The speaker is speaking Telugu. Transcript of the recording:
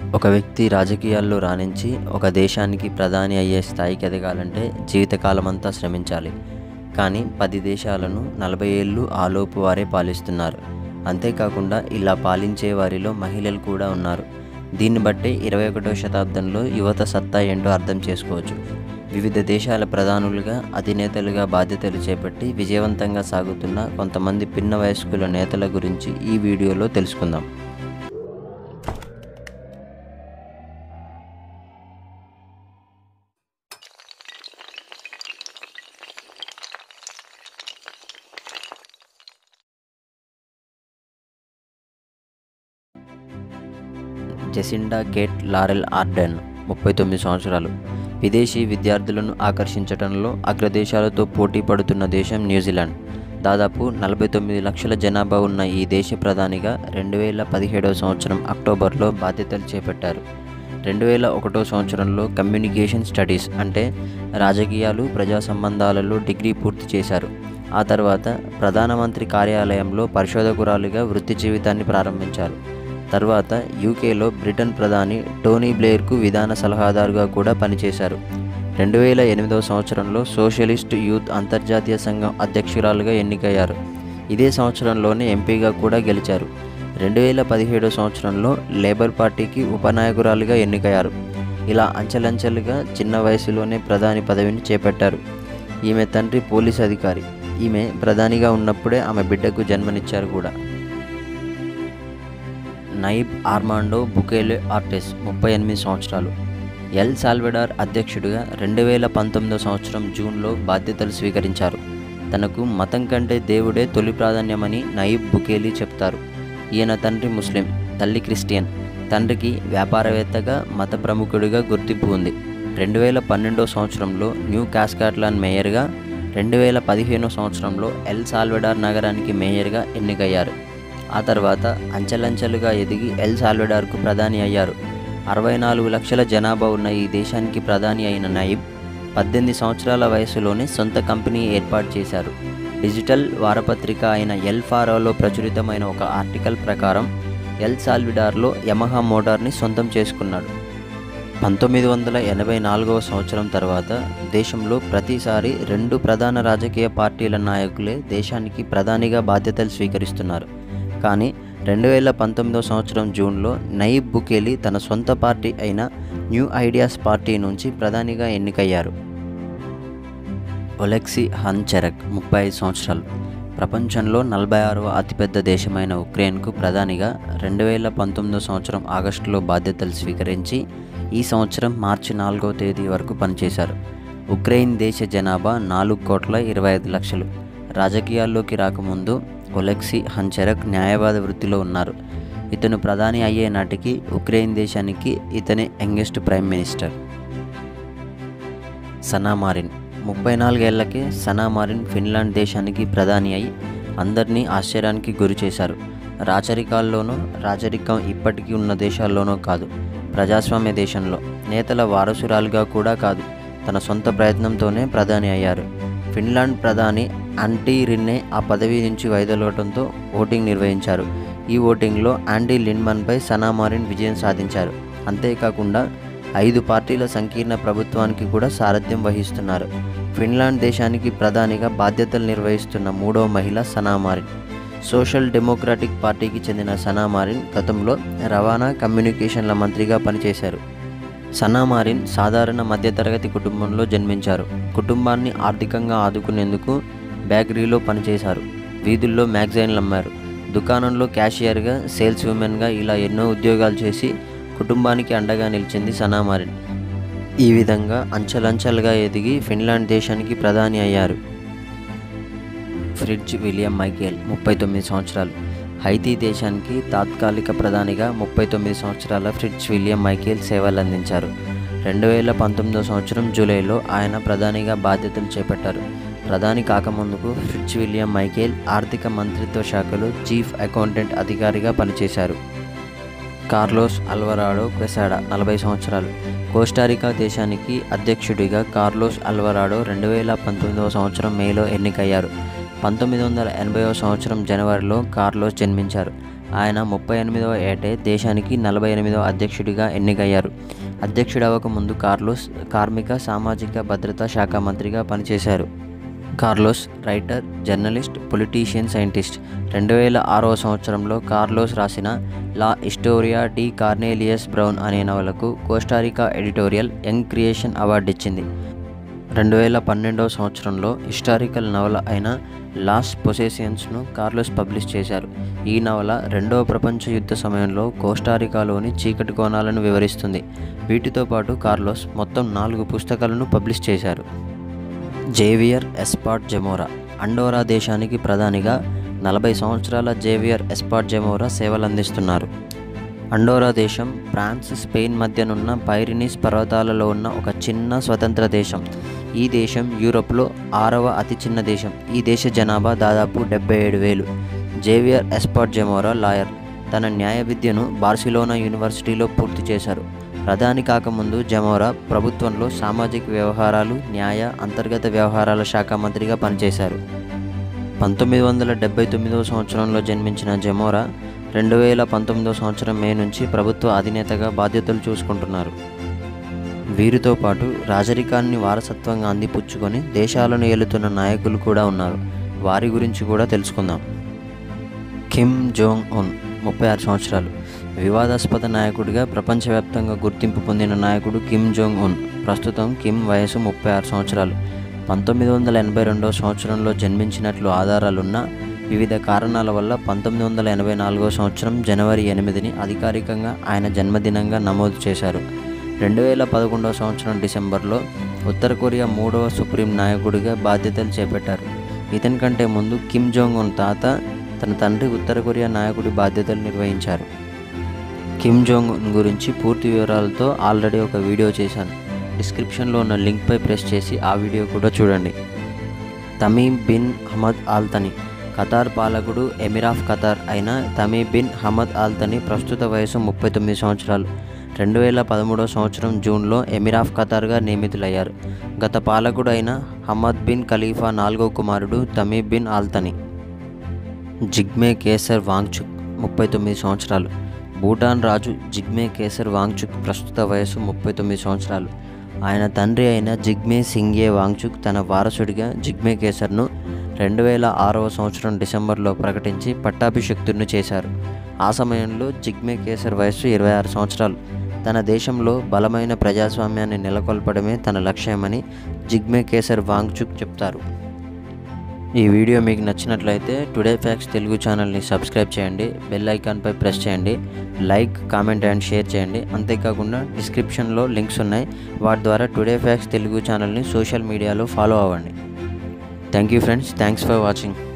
ఒక వ్యక్తి రాజకీయాల్లో రాణించి ఒక దేశానికి ప్రధాని అయ్యే స్థాయికి ఎదగాలంటే జీవితకాలమంతా శ్రమించాలి కానీ పది దేశాలను నలభై ఏళ్ళు ఆలోపు వారే పాలిస్తున్నారు అంతేకాకుండా ఇలా పాలించే వారిలో మహిళలు కూడా ఉన్నారు దీన్ని బట్టి ఇరవై ఒకటో శతాబ్దంలో యువత సత్తా ఏంటో అర్థం చేసుకోవచ్చు వివిధ దేశాల ప్రధానులుగా అధినేతలుగా బాధ్యతలు చేపట్టి విజయవంతంగా సాగుతున్న కొంతమంది పిన్న వయస్కుల నేతల గురించి ఈ వీడియోలో తెలుసుకుందాం జెసిండా కేట్ లారెల్ ఆర్డెన్ ముప్పై తొమ్మిది సంవత్సరాలు విదేశీ విద్యార్థులను ఆకర్షించడంలో అగ్రదేశాలతో పోటీ పడుతున్న దేశం న్యూజిలాండ్ దాదాపు నలభై తొమ్మిది లక్షల జనాభా ఉన్న ఈ దేశ ప్రధానిగా రెండు వేల పదిహేడవ సంవత్సరం అక్టోబర్లో బాధ్యతలు చేపట్టారు రెండు వేల ఒకటో సంవత్సరంలో కమ్యూనికేషన్ స్టడీస్ అంటే రాజకీయాలు ప్రజా సంబంధాలలో డిగ్రీ పూర్తి చేశారు ఆ తర్వాత ప్రధానమంత్రి కార్యాలయంలో పరిశోధకురాలుగా వృత్తి జీవితాన్ని ప్రారంభించారు తర్వాత యూకేలో బ్రిటన్ ప్రధాని టోనీ బ్లేయర్కు విధాన సలహాదారుగా కూడా పనిచేశారు రెండు వేల ఎనిమిదవ సంవత్సరంలో సోషలిస్ట్ యూత్ అంతర్జాతీయ సంఘం అధ్యక్షురాలుగా ఎన్నికయ్యారు ఇదే సంవత్సరంలోనే ఎంపీగా కూడా గెలిచారు రెండు వేల పదిహేడవ సంవత్సరంలో లేబర్ పార్టీకి ఉపనాయకురాలుగా ఎన్నికయ్యారు ఇలా అంచెలంచెలుగా చిన్న వయసులోనే ప్రధాని పదవిని చేపట్టారు ఈమె తండ్రి పోలీస్ అధికారి ఈమె ప్రధానిగా ఉన్నప్పుడే ఆమె బిడ్డకు జన్మనిచ్చారు కూడా నైబ్ ఆర్మాండో బుకేలే ఆర్టెస్ ముప్పై ఎనిమిది సంవత్సరాలు ఎల్ సాల్వెడార్ అధ్యక్షుడిగా రెండు వేల పంతొమ్మిదో సంవత్సరం జూన్లో బాధ్యతలు స్వీకరించారు తనకు మతం కంటే దేవుడే తొలి ప్రాధాన్యమని నయీబ్ బుకేలీ చెప్తారు ఈయన తండ్రి ముస్లిం తల్లి క్రిస్టియన్ తండ్రికి వ్యాపారవేత్తగా మత ప్రముఖుడిగా గుర్తింపు ఉంది రెండు వేల పన్నెండో సంవత్సరంలో న్యూ కాస్కాట్లాన్ మేయర్గా రెండు వేల పదిహేనో సంవత్సరంలో ఎల్ సాల్వెడార్ నగరానికి మేయర్గా ఎన్నికయ్యారు ఆ తర్వాత అంచెలంచెలుగా ఎదిగి ఎల్ సాల్వెడార్కు ప్రధాని అయ్యారు అరవై నాలుగు లక్షల జనాభా ఉన్న ఈ దేశానికి ప్రధాని అయిన నయీబ్ పద్దెనిమిది సంవత్సరాల వయసులోనే సొంత కంపెనీ ఏర్పాటు చేశారు డిజిటల్ వారపత్రిక అయిన ఎల్ ఫారోలో ప్రచురితమైన ఒక ఆర్టికల్ ప్రకారం ఎల్ సాల్విడార్లో యమహా మోటార్ని సొంతం చేసుకున్నాడు పంతొమ్మిది వందల ఎనభై నాలుగవ సంవత్సరం తర్వాత దేశంలో ప్రతిసారి రెండు ప్రధాన రాజకీయ పార్టీల నాయకులే దేశానికి ప్రధానిగా బాధ్యతలు స్వీకరిస్తున్నారు కానీ రెండు వేల పంతొమ్మిదవ సంవత్సరం జూన్లో నయీబ్ బుకేలి తన సొంత పార్టీ అయిన న్యూ ఐడియాస్ పార్టీ నుంచి ప్రధానిగా ఎన్నికయ్యారు ఒలెక్సీ హన్చెరక్ ముప్పై ఐదు సంవత్సరాలు ప్రపంచంలో నలభై ఆరవ అతిపెద్ద దేశమైన ఉక్రెయిన్కు ప్రధానిగా రెండు వేల పంతొమ్మిదో సంవత్సరం ఆగస్టులో బాధ్యతలు స్వీకరించి ఈ సంవత్సరం మార్చి నాలుగవ తేదీ వరకు పనిచేశారు ఉక్రెయిన్ దేశ జనాభా నాలుగు కోట్ల ఇరవై ఐదు లక్షలు రాజకీయాల్లోకి రాకముందు ఒలెక్సీ హన్చెరక్ న్యాయవాద వృత్తిలో ఉన్నారు ఇతను ప్రధాని అయ్యే నాటికి ఉక్రెయిన్ దేశానికి ఇతనే యంగెస్ట్ ప్రైమ్ మినిస్టర్ సనామారిన్ ముప్పై నాలుగేళ్లకే సనామారిన్ ఫిన్లాండ్ దేశానికి ప్రధాని అయి అందరినీ ఆశ్చర్యానికి గురి చేశారు రాచరికాల్లోనూ రాజరికం ఇప్పటికీ ఉన్న దేశాల్లోనూ కాదు ప్రజాస్వామ్య దేశంలో నేతల వారసురాలుగా కూడా కాదు తన సొంత ప్రయత్నంతోనే ప్రధాని అయ్యారు ఫిన్లాండ్ ప్రధాని ఆంటీ రిన్నే ఆ పదవి నుంచి వైదొలగడంతో ఓటింగ్ నిర్వహించారు ఈ ఓటింగ్లో ఆంటీ లిండ్మన్పై సనామారిన్ విజయం సాధించారు అంతేకాకుండా ఐదు పార్టీల సంకీర్ణ ప్రభుత్వానికి కూడా సారథ్యం వహిస్తున్నారు ఫిన్లాండ్ దేశానికి ప్రధానిగా బాధ్యతలు నిర్వహిస్తున్న మూడవ మహిళ సనామారిన్ సోషల్ డెమోక్రాటిక్ పార్టీకి చెందిన సనామారిన్ గతంలో రవాణా కమ్యూనికేషన్ల మంత్రిగా పనిచేశారు సనామారిన్ సాధారణ మధ్యతరగతి కుటుంబంలో జన్మించారు కుటుంబాన్ని ఆర్థికంగా ఆదుకునేందుకు బేకరీలో పనిచేశారు వీధుల్లో మ్యాగజైన్లు అమ్మారు దుకాణంలో క్యాషియర్గా సేల్స్ ఉమెన్గా ఇలా ఎన్నో ఉద్యోగాలు చేసి కుటుంబానికి అండగా నిలిచింది సనామారిన్ ఈ విధంగా అంచెలంచెలుగా ఎదిగి ఫిన్లాండ్ దేశానికి ప్రధాని అయ్యారు ఫ్రిడ్జ్ విలియం మైకేల్ ముప్పై తొమ్మిది సంవత్సరాలు హైతీ దేశానికి తాత్కాలిక ప్రధానిగా ముప్పై తొమ్మిది సంవత్సరాల ఫ్రిడ్జ్ విలియం మైకేల్ సేవలు అందించారు రెండు వేల పంతొమ్మిదో సంవత్సరం జూలైలో ఆయన ప్రధానిగా బాధ్యతలు చేపట్టారు ప్రధాని కాకముందుకు ఫ్రిడ్జ్ విలియం మైకేల్ ఆర్థిక మంత్రిత్వ శాఖలో చీఫ్ అకౌంటెంట్ అధికారిగా పనిచేశారు కార్లోస్ అల్వరాడో క్వెసాడా నలభై సంవత్సరాలు కోస్టారికా దేశానికి అధ్యక్షుడిగా కార్లోస్ అల్వరాడో రెండు వేల పంతొమ్మిదవ సంవత్సరం మేలో ఎన్నికయ్యారు పంతొమ్మిది వందల ఎనభైవ సంవత్సరం జనవరిలో కార్లోస్ జన్మించారు ఆయన ముప్పై ఎనిమిదవ ఏటే దేశానికి నలభై ఎనిమిదవ అధ్యక్షుడిగా ఎన్నికయ్యారు అధ్యక్షుడవక ముందు కార్లోస్ కార్మిక సామాజిక భద్రతా శాఖ మంత్రిగా పనిచేశారు Carlos writer journalist politician scientist రెండు వేల ఆరవ సంవత్సరంలో కార్లోస్ రాసిన La Historia de Cornelius Brown అనే నవలకు Costa Rica editorial young creation award ఇచ్చింది రెండు వేల పన్నెండవ సంవత్సరంలో హిస్టారికల్ నవల అయిన లాస్ట్ పొసెసియన్స్ను కార్లోస్ పబ్లిష్ చేశారు ఈ నవల రెండవ ప్రపంచ యుద్ధ సమయంలో కోస్టారికాలోని చీకటి కోణాలను వివరిస్తుంది వీటితో పాటు కార్లోస్ మొత్తం నాలుగు పుస్తకాలను పబ్లిష్ చేశారు జేవియర్ ఎస్పాట్ జెమోరా అండోరా దేశానికి ప్రధానిగా నలభై సంవత్సరాల జేవియర్ ఎస్పాట్ జెమోరా సేవలందిస్తున్నారు అండోరా దేశం ఫ్రాన్స్ స్పెయిన్ మధ్యనున్న పైరినీస్ పర్వతాలలో ఉన్న ఒక చిన్న స్వతంత్ర దేశం ఈ దేశం యూరోప్లో ఆరవ అతి చిన్న దేశం ఈ దేశ జనాభా దాదాపు డెబ్బై ఏడు వేలు జేవియర్ ఎస్పాట్ జెమోరా లాయర్ తన న్యాయ విద్యను బార్సిలోనా యూనివర్సిటీలో పూర్తి చేశారు ప్రధాని కాకముందు జమోరా ప్రభుత్వంలో సామాజిక వ్యవహారాలు న్యాయ అంతర్గత వ్యవహారాల శాఖ మంత్రిగా పనిచేశారు పంతొమ్మిది వందల డెబ్బై తొమ్మిదవ సంవత్సరంలో జన్మించిన జమోరా రెండు వేల పంతొమ్మిదవ సంవత్సరం మే నుంచి ప్రభుత్వ అధినేతగా బాధ్యతలు చూసుకుంటున్నారు వీరితో పాటు రాజరికాన్ని వారసత్వంగా అందిపుచ్చుకొని దేశాలను ఏలుతున్న నాయకులు కూడా ఉన్నారు వారి గురించి కూడా తెలుసుకుందాం కిమ్ జోంగ్ ఉన్ ముప్పై ఆరు సంవత్సరాలు వివాదాస్పద నాయకుడిగా ప్రపంచవ్యాప్తంగా గుర్తింపు పొందిన నాయకుడు కిమ్ జోంగ్ ఉన్ ప్రస్తుతం కిమ్ వయసు ముప్పై ఆరు సంవత్సరాలు పంతొమ్మిది వందల ఎనభై రెండవ సంవత్సరంలో జన్మించినట్లు ఆధారాలున్న వివిధ కారణాల వల్ల పంతొమ్మిది వందల ఎనభై నాలుగో సంవత్సరం జనవరి ఎనిమిదిని అధికారికంగా ఆయన జన్మదినంగా నమోదు చేశారు రెండు వేల పదకొండవ సంవత్సరం డిసెంబర్లో ఉత్తర కొరియా మూడవ సుప్రీం నాయకుడిగా బాధ్యతలు చేపట్టారు ఇతని కంటే ముందు కిమ్ జోంగ్ ఉన్ తాత తన తండ్రి ఉత్తర కొరియా నాయకుడి బాధ్యతలు నిర్వహించారు కిమ్ జోంగ్ ఉన్ గురించి పూర్తి వివరాలతో ఆల్రెడీ ఒక వీడియో చేశాను డిస్క్రిప్షన్లో ఉన్న లింక్పై ప్రెస్ చేసి ఆ వీడియో కూడా చూడండి Tamim bin Hamad Al Thani Qatar పాలకుడు ఎమిరాఫ్ ఖతార్ అయిన తమీమ్ బిన్ హమద్ ఆల్తని ప్రస్తుత వయసు ముప్పై తొమ్మిది సంవత్సరాలు రెండు వేల పదమూడవ సంవత్సరం జూన్లో ఎమిరాఫ్ ఖతార్గా నియమితులయ్యారు గత పాలకుడు అయిన హమద్ బిన్ ఖలీఫా నాలుగో కుమారుడు Tamim bin Al Thani Jigme Khesar Wangchuck ముప్పై తొమ్మిది సంవత్సరాలు భూటాన్ రాజు జిగ్మే కేసర్ వాంగ్చుక్ ప్రస్తుత వయసు ముప్పై తొమ్మిది సంవత్సరాలు ఆయన తండ్రి అయిన జిగ్మే సింగే వాంగ్చుక్ తన వారసుడిగా జిగ్మే కేసర్ను రెండు వేల ఆరవ సంవత్సరం డిసెంబర్లో ప్రకటించి పట్టాభిషిక్తుడిని చేశారు ఆ సమయంలో జిగ్మే కేసర్ వయస్సు ఇరవై ఆరు సంవత్సరాలు తన దేశంలో బలమైన ప్రజాస్వామ్యాన్ని నెలకొల్పడమే తన లక్ష్యమని జిగ్మే కేసర్ వాంగ్చుక్ చెప్తారు ఈ వీడియో మీకు నచ్చినట్లయితే టుడే ఫ్యాక్స్ తెలుగు ఛానల్ని సబ్స్క్రైబ్ చేయండి బెల్ ఐకాన్పై ప్రెస్ చేయండి లైక్ కామెంట్ అండ్ షేర్ చేయండి అంతేకాకుండా డిస్క్రిప్షన్లో లింక్స్ ఉన్నాయి వాటి ద్వారా టుడే ఫ్యాక్స్ తెలుగు ఛానల్ని సోషల్ మీడియాలో ఫాలో అవ్వండి thank you friends thanks for watching